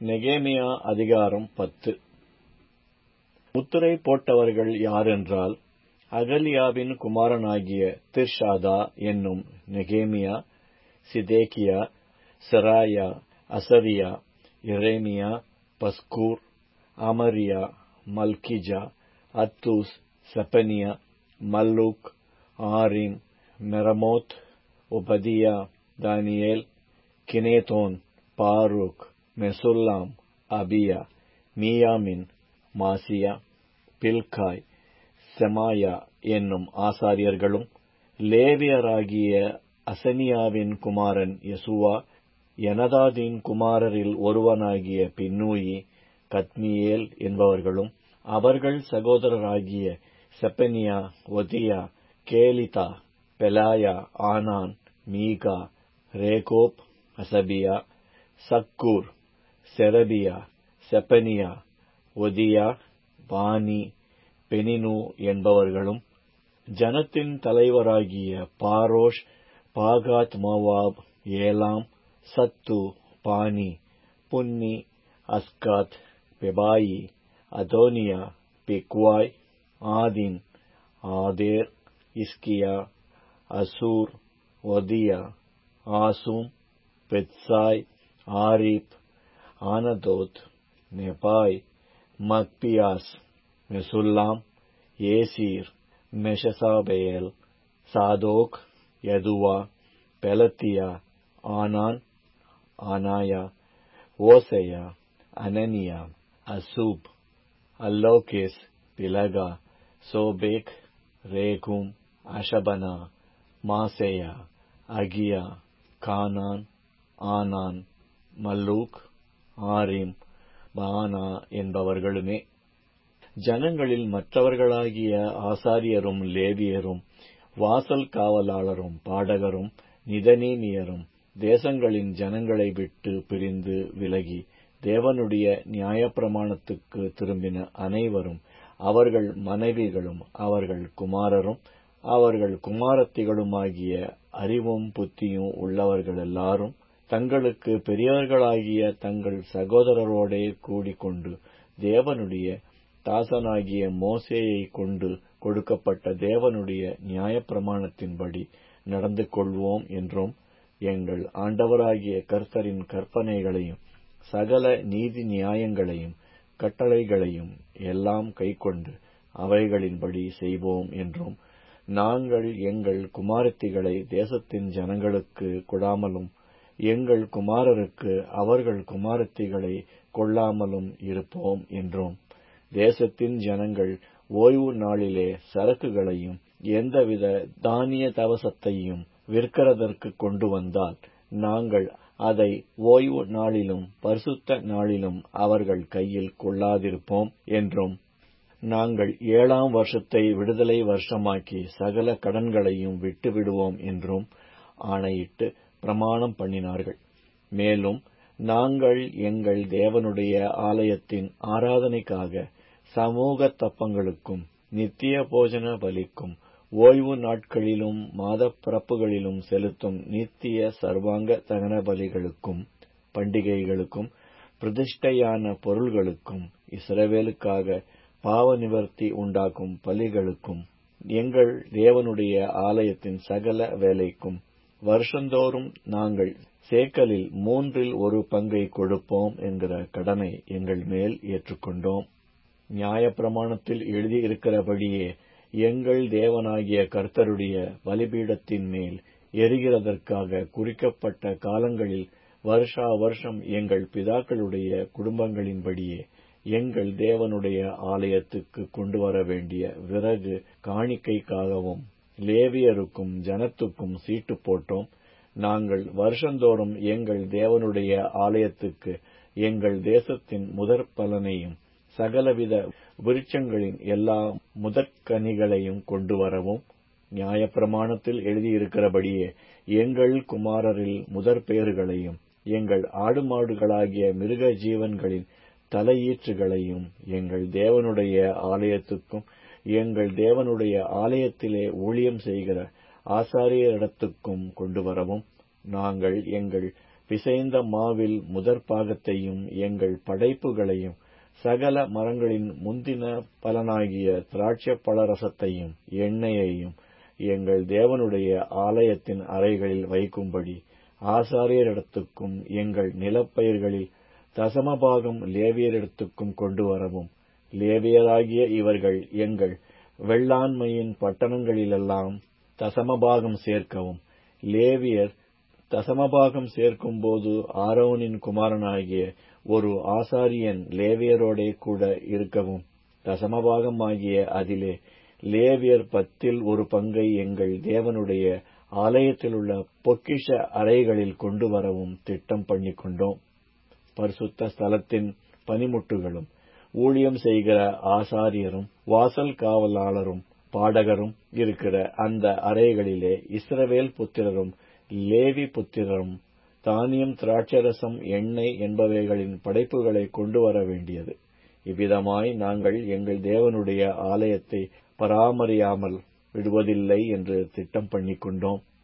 நெகேமியா அதிகாரம் பத்து முத்திரை போட்டவர்கள் யாரென்றால் அகலியாவின் குமாரனாகிய திர்ஷாதா என்னும் நெகேமியா சிதேக்கியா செராயா அசரியா எரேமியா பஸ்கூர் அமரியா மல்கிஜா அத்தூஸ் செப்பனியா மல்லூக் ஆரிம் மெரமோத் ஒபதியா தானியேல் கினேதோன் பாரூக் மெசுல்லாம் அபியா மீயாமின் மாசியா பில்காய் செமாயா என்னும் ஆசாரியர்களும் லேவியராகிய அசனியாவின் குமாரன் யசுவா எனதாதின் குமாரரில் ஒருவனாகிய பின்னூயி கத்மியேல் என்பவர்களும் அவர்கள் சகோதரராகிய செப்பனியா ஒதியா கேலிதா பெலாயா ஆனான் மீகா ரேகோப் அசபியா சக்கூர் செரபியா செப்பனியா ஒதியா பானி பெனினு என்பவர்களும் ஜனத்தின் தலைவராகிய பாரோஷ் பாகாத் Moab Elam Zatthu Bani Bunni Azgad Bebai Adonijah Bigvai Adin Ater Hizkijah Azzur Hodijah Hashum Bezai Hariph Anathoth Nebai Magpiash Meshullam Hezir Meshezabeel Zadok Jaddua Pelatiah Hanan Anaiah ஓசையா அனனியா அசூப் அல்லோகேஸ் பிலகா சோபேக் ரேகும் அஷபனா மாசேயா அகியா கானான் ஆனான் மல்லூக் ஆரிம் பானா என்பவர்களுமே ஜனங்களில் மற்றவர்களாகிய ஆசாரியரும் லேவியரும் வாசல் காவலாளரும் பாடகரும் நிதனீனியரும் தேசங்களின் ஜனங்களை விட்டு பிரிந்து விலகி தேவனுடைய நியாயப்பிரமாணத்துக்கு திரும்பின அனைவரும் அவர்கள் மனைவிகளும் அவர்கள் குமாரரும் அவர்கள் குமாரத்திகளுமாகிய அறிவும் புத்தியும் உள்ளவர்கள் எல்லாரும் தங்களுக்கு பெரியவர்களாகிய தங்கள் சகோதரரோடே கூடிக்கொண்டு தேவனுடைய தாசனாகிய மோசேயை கொண்டு கொடுக்கப்பட்ட தேவனுடைய நியாயப்பிரமாணத்தின்படி நடந்து கொள்வோம் என்றும் எங்கள் ஆண்டவராகிய கர்த்தரின் கற்பனைகளையும் சகல நீதி நியாயங்களையும் கட்டளைகளையும் எல்லாம் கைக்கொண்டு அவைகளின்படி செய்வோம் என்றும் நாங்கள் எங்கள் குமாரத்திகளை தேசத்தின் ஜனங்களுக்கு கொடாமலும் எங்கள் குமாரருக்கு அவர்கள் குமாரத்திகளை கொள்ளாமலும் இருப்போம் என்றும் தேசத்தின் ஜனங்கள் ஓய்வு நாளிலே சரக்குகளையும் எந்தவித தானிய தவசத்தையும் விற்கிறதற்கு கொண்டு வந்தால் நாங்கள் அதை ஓய்வு நாளிலும் பரிசுத்த நாளிலும் அவர்கள் கையில் கொள்ளாதிருப்போம் என்றும் நாங்கள் ஏழாம் வருஷத்தை விடுதலை வருஷமாக்கி சகல கடன்களையும் விட்டு விடுவோம் என்றும் ஆணையிட்டு பிரமாணம் பண்ணினார்கள் மேலும் நாங்கள் எங்கள் தேவனுடைய ஆலயத்தின் ஆராதனைக்காக சமூக தப்பங்களுக்கும் நித்திய போஜன பலிக்கும் ஓய்வு நாட்களிலும் மாத பிறப்புகளிலும் செலுத்தும் நித்திய சர்வாங்க தகன பலிகளுக்கும் பண்டிகைகளுக்கும் பிரதிஷ்டையான பொருள்களுக்கும் இஸ்ரவேலுக்காக பாவ நிவர்த்தி உண்டாக்கும் பலிகளுக்கும் எங்கள் தேவனுடைய ஆலயத்தின் சகல வேலைக்கும் வருஷந்தோறும் நாங்கள் சேக்கலில் மூன்றில் ஒரு பங்கை கொடுப்போம் என்கிற கடனை எங்கள் மேல் ஏற்றுக்கொண்டோம் நியாயப்பிரமாணத்தில் எழுதியிருக்கிறபடியே எங்கள் தேவனாகிய கர்த்தருடைய பலிபீடத்தின் மேல் எரிகிறதற்காக குறிக்கப்பட்ட காலங்களில் வருஷா வருஷம் எங்கள் பிதாக்களுடைய குடும்பங்களின்படியே எங்கள் தேவனுடைய ஆலயத்துக்கு கொண்டு வர வேண்டிய விறகு காணிக்கைக்காகவும் லேவியருக்கும் ஜனத்துக்கும் சீட்டு போட்டோம் நாங்கள் வருஷந்தோறும் எங்கள் தேவனுடைய ஆலயத்துக்கு எங்கள் தேசத்தின் முதற் பலனையும் சகலவித விருட்சங்களின் எல்லா முதற்கனிகளையும் கொண்டு வரவும் நியாயப்பிரமாணத்தில் எழுதியிருக்கிறபடியே எங்கள் குமாரரில் முதற் பேறுகளையும் எங்கள் ஆடு மாடுகளாகிய மிருக ஜீவன்களின் தலையீற்றுகளையும் எங்கள் தேவனுடைய ஆலயத்துக்கும் எங்கள் தேவனுடைய ஆலயத்திலே ஊழியம் செய்கிற ஆசாரியரிடத்துக்கும் கொண்டு வரவும் நாங்கள் எங்கள் பிசைந்த மாவில் முதற் பாகத்தையும் எங்கள் படைப்புகளையும் சகல மரங்களின் முந்தின பலனாகிய திராட்சைப் பழரசத்தையும் எண்ணெயையும் எங்கள் தேவனுடைய ஆலயத்தின் அறைகளில் வைக்கும்படி ஆசாரியரிடத்துக்கும் எங்கள் நிலப்பயிர்களில் தசமபாகம் லேவியரிடத்துக்கும் கொண்டு வரவும் லேவியராகிய இவர்கள் எங்கள் வெள்ளாண்மையின் பட்டணங்களிலெல்லாம் தசமபாகம் சேர்க்கவும் லேவியர் தசமபாகம் சேர்க்கும்போது ஆரோனின் குமாரனாகிய ஒரு ஆசாரியன் லேவியரோடே கூட இருக்கவும் தசமபாகமாகிய அதிலே லேவியர் பத்தில் ஒரு பங்கை எங்கள் தேவனுடைய ஆலயத்திலுள்ள பொக்கிஷ அறைகளில் கொண்டு வரவும் திட்டம் பண்ணிக்கொண்டோம் பரிசுத்த ஸ்தலத்தின் பனிமுட்டுகளும் ஊழியம் செய்கிற ஆசாரியரும் வாசல் காவலாளரும் பாடகரும் இருக்கிற அந்த அறைகளிலே இஸ்ரவேல் புத்திரரும் லேவி புத்திரரும் தானியம் திராட்சரசம் எண்ணெய் என்பவைகளின் படைப்புகளை கொண்டு வர வேண்டியது இவ்விதமாய் நாங்கள் எங்கள் தேவனுடைய ஆலயத்தை பராமரியாமல் விடுவதில்லை என்று திட்டம் பண்ணிக்கொண்டோம்